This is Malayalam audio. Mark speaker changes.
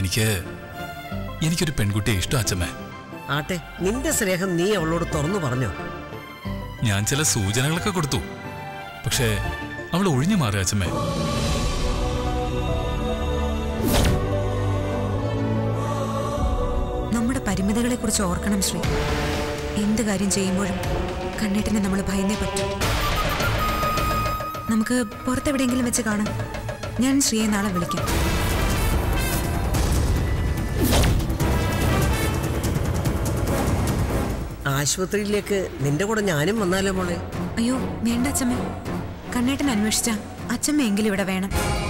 Speaker 1: എനിക്ക് എനിക്കൊരു പെൺകുട്ടിയെ ഇഷ്ടം അച്ഛമ്മേ
Speaker 2: ആട്ടെ നിന്റെ സ്നേഹം നീ അവളോട് തുറന്നു പറഞ്ഞോ
Speaker 1: ഞാൻ ചില സൂചനകളൊക്കെ കൊടുത്തു പക്ഷേ അവൾ ഒഴിഞ്ഞു മാറുക അച്ഛമ്മേ
Speaker 3: നമ്മുടെ പരിമിതികളെ കുറിച്ച് ഓർക്കണം ശ്രീ എന്ത് കാര്യം ചെയ്യുമ്പോഴും കണ്ണേട്ടിനെ നമ്മൾ ഭയന്നേ പറ്റും നമുക്ക് പുറത്തെവിടെയെങ്കിലും വെച്ച് കാണാം ഞാൻ ശ്രീയെ നാളെ വിളിക്കാം
Speaker 2: ആശുപത്രിയിലേക്ക് നിന്റെ കൂടെ ഞാനും വന്നാലോ മോളെ
Speaker 3: അയ്യോ വേണ്ട അച്ഛമ്മ കണ്ണേട്ടൻ അന്വേഷിച്ച അച്ഛമ്മയെങ്കിലും ഇവിടെ വേണം